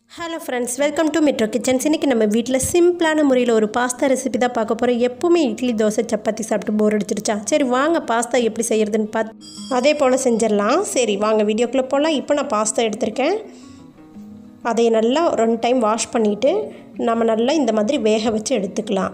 hello friends welcome to metro kitchens இன்றைக்கி நம்ம வீட்டில் சிம்பிளான முறையில் ஒரு பாஸ்தா ரெசிபி தான் பார்க்க போகிறோம் எப்பவுமே இட்லி தோசை சப்பாத்தி சாப்பிட்டு போர் அடிச்சிருச்சா சரி வாங்க பாஸ்தா எப்படி செய்கிறதுன்னு பார்த்து அதே போல் செஞ்சிடலாம் சரி வாங்க வீடியோக்குள்ளே போகலாம் இப்போ நான் பாஸ்தா எடுத்திருக்கேன் அதை நல்லா ரெண்டு டைம் வாஷ் பண்ணிவிட்டு நம்ம நல்லா இந்த மாதிரி வேக வச்சு எடுத்துக்கலாம்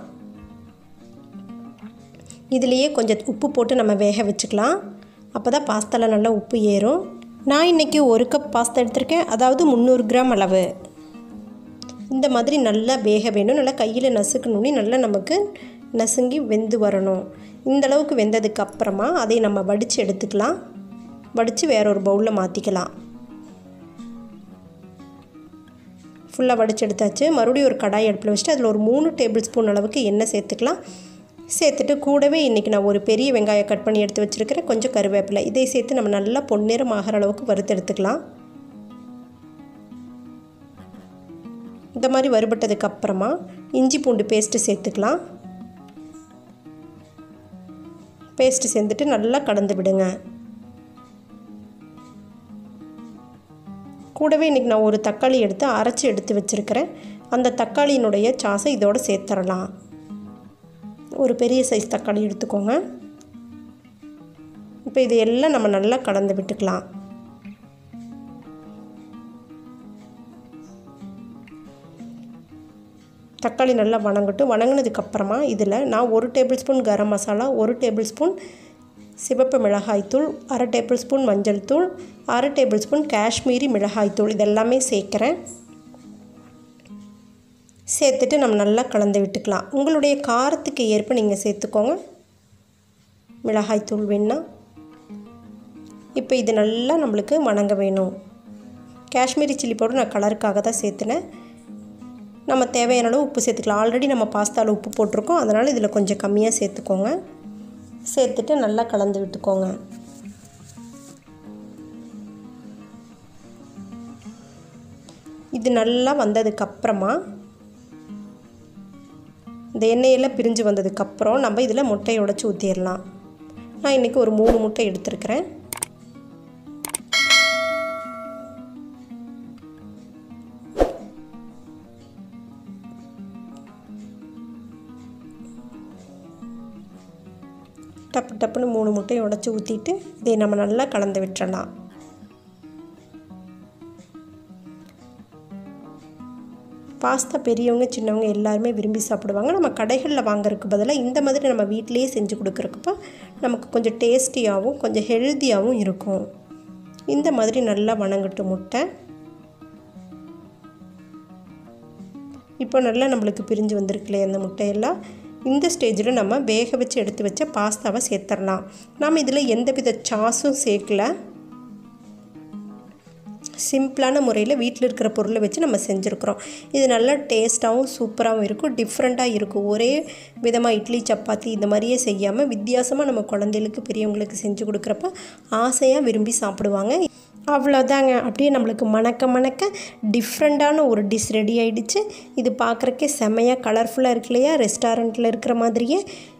இதுலேயே கொஞ்சம் உப்பு போட்டு நம்ம வேக வச்சுக்கலாம் அப்போ தான் பாஸ்தாவில் நல்லா உப்பு ஏறும் நான் இன்றைக்கி ஒரு கப் பாஸ்தா எடுத்திருக்கேன் அதாவது முந்நூறு கிராம் அளவு இந்த மாதிரி நல்லா வேக வேணும் நல்லா கையில் நசுக்கணுன்னே நல்லா நமக்கு நசுங்கி வெந்து வரணும் இந்த அளவுக்கு வெந்ததுக்கு அப்புறமா அதை நம்ம வடித்து எடுத்துக்கலாம் வடித்து வேற ஒரு பவுலில் மாற்றிக்கலாம் ஃபுல்லாக வடித்து எடுத்தாச்சு மறுபடியும் ஒரு கடாய் அடுப்பில் வச்சுட்டு அதில் ஒரு மூணு டேபிள் ஸ்பூன் அளவுக்கு எண்ணெய் சேர்த்துக்கலாம் சேர்த்துட்டு கூடவே இன்றைக்கி நான் ஒரு பெரிய வெங்காயம் கட் பண்ணி எடுத்து வச்சுருக்கிறேன் கொஞ்சம் கருவேப்பிலை இதை சேர்த்து நம்ம நல்லா பொன்னிறம் ஆகிற அளவுக்கு வறுத்து எடுத்துக்கலாம் இந்த மாதிரி வறுபட்டதுக்கு அப்புறமா இஞ்சி பூண்டு பேஸ்ட்டு சேர்த்துக்கலாம் பேஸ்ட்டு சேர்ந்துட்டு நல்லா கலந்து விடுங்க கூடவே இன்றைக்கி நான் ஒரு தக்காளி எடுத்து அரைச்சி எடுத்து வச்சுருக்கிறேன் அந்த தக்காளியினுடைய சாசை இதோடு சேர்த்துடலாம் ஒரு பெரிய சைஸ் தக்காளி எடுத்துக்கோங்க இப்போ இது எல்லாம் நம்ம நல்லா கலந்து விட்டுக்கலாம் தக்காளி நல்லா வணங்கட்டும் வணங்கினதுக்கப்புறமா இதில் நான் ஒரு டேபிள் ஸ்பூன் கரம் மசாலா ஒரு டேபிள் ஸ்பூன் சிவப்பு மிளகாய்த்தூள் அரை டேபிள் ஸ்பூன் மஞ்சள் தூள் அரை டேபிள் ஸ்பூன் காஷ்மீரி மிளகாய்த்தூள் இதெல்லாமே சேர்க்குறேன் சேர்த்துட்டு நம்ம நல்லா கலந்து விட்டுக்கலாம் உங்களுடைய காரத்துக்கு ஏற்ப நீங்கள் சேர்த்துக்கோங்க மிளகாய்த்தூள் வேணா இப்போ இது நல்லா நம்மளுக்கு வணங்க வேணும் காஷ்மீரி சில்லி பவுடர் நான் கலருக்காக தான் சேர்த்துனேன் நம்ம தேவையான அளவு உப்பு சேர்த்துக்கலாம் ஆல்ரெடி நம்ம பாஸ்தாவில் உப்பு போட்டிருக்கோம் அதனால் இதில் கொஞ்சம் கம்மியாக சேர்த்துக்கோங்க சேர்த்துட்டு நல்லா கலந்து விட்டுக்கோங்க இது நல்லா வந்ததுக்கப்புறமா இந்த எண்ணெயெல்லாம் பிரிஞ்சு வந்ததுக்கப்புறம் நம்ம இதில் முட்டையை உடச்சி ஊற்றிடலாம் நான் இன்றைக்கி ஒரு மூணு முட்டை எடுத்துருக்கிறேன் டப்பு டப்புன்னு மூணு முட்டையை உடச்சி ஊற்றிட்டு இதை நம்ம நல்லா கலந்து விட்டுறலாம் பாஸ்தா பெரியவங்க சின்னவங்க எல்லாருமே விரும்பி சாப்பிடுவாங்க நம்ம கடைகளில் வாங்குறதுக்கு பதிலாக இந்த மாதிரி நம்ம வீட்டிலேயே செஞ்சு கொடுக்குறக்கப்ப நமக்கு கொஞ்சம் டேஸ்டியாகவும் கொஞ்சம் ஹெல்த்தியாகவும் இருக்கும் இந்த மாதிரி நல்லா வணங்கட்டு முட்டை இப்போ நல்லா நம்மளுக்கு பிரிஞ்சு வந்திருக்குல்லையே அந்த முட்டையெல்லாம் இந்த ஸ்டேஜில் நம்ம வேக வச்சு எடுத்து வச்ச பாஸ்தாவை சேர்த்துடலாம் நாம் இதில் எந்தவித சாஸும் சேர்க்கல சிம்பிளான முறையில் வீட்டில் இருக்கிற பொருளை வச்சு நம்ம செஞ்சுருக்குறோம் இது நல்லா டேஸ்ட்டாகவும் சூப்பராகவும் இருக்கும் டிஃப்ரெண்ட்டாக இருக்கும் ஒரே விதமாக இட்லி சப்பாத்தி இந்த மாதிரியே செய்யாமல் வித்தியாசமாக நம்ம குழந்தைகளுக்கு பெரியவங்களுக்கு செஞ்சு கொடுக்குறப்ப ஆசையாக விரும்பி சாப்பிடுவாங்க அவ்வளோதாங்க அப்படியே நம்மளுக்கு மணக்க மணக்க டிஃப்ரெண்ட்டான ஒரு டிஷ் ரெடி ஆகிடுச்சு இது பார்க்குறக்கே செம்மையாக கலர்ஃபுல்லாக இருக்கு இல்லையா ரெஸ்டாரண்ட்டில் இருக்கிற மாதிரியே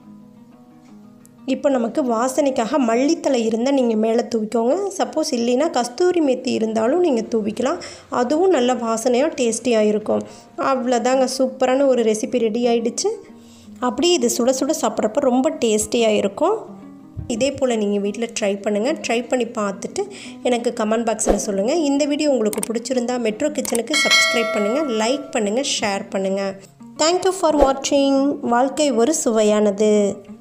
இப்போ நமக்கு வாசனைக்காக மல்லித்தலை இருந்தால் நீங்கள் மேலே தூவிக்கோங்க சப்போஸ் இல்லைன்னா கஸ்தூரி மெத்தி இருந்தாலும் நீங்கள் தூவிக்கலாம் அதுவும் நல்ல வாசனையாக டேஸ்டியாக இருக்கும் அவ்வளோதாங்க சூப்பரான ஒரு ரெசிபி ரெடி ஆகிடுச்சு அப்படியே இது சுட சுட சாப்பிட்றப்ப ரொம்ப டேஸ்டியாக இருக்கும் இதே போல் நீங்கள் வீட்டில் ட்ரை பண்ணுங்கள் ட்ரை பண்ணி பார்த்துட்டு எனக்கு கமெண்ட் பாக்ஸில் சொல்லுங்கள் இந்த வீடியோ உங்களுக்கு பிடிச்சிருந்தா மெட்ரோ கிச்சனுக்கு சப்ஸ்கிரைப் பண்ணுங்கள் லைக் பண்ணுங்கள் ஷேர் பண்ணுங்கள் தேங்க்யூ ஃபார் வாட்சிங் வாழ்க்கை ஒரு சுவையானது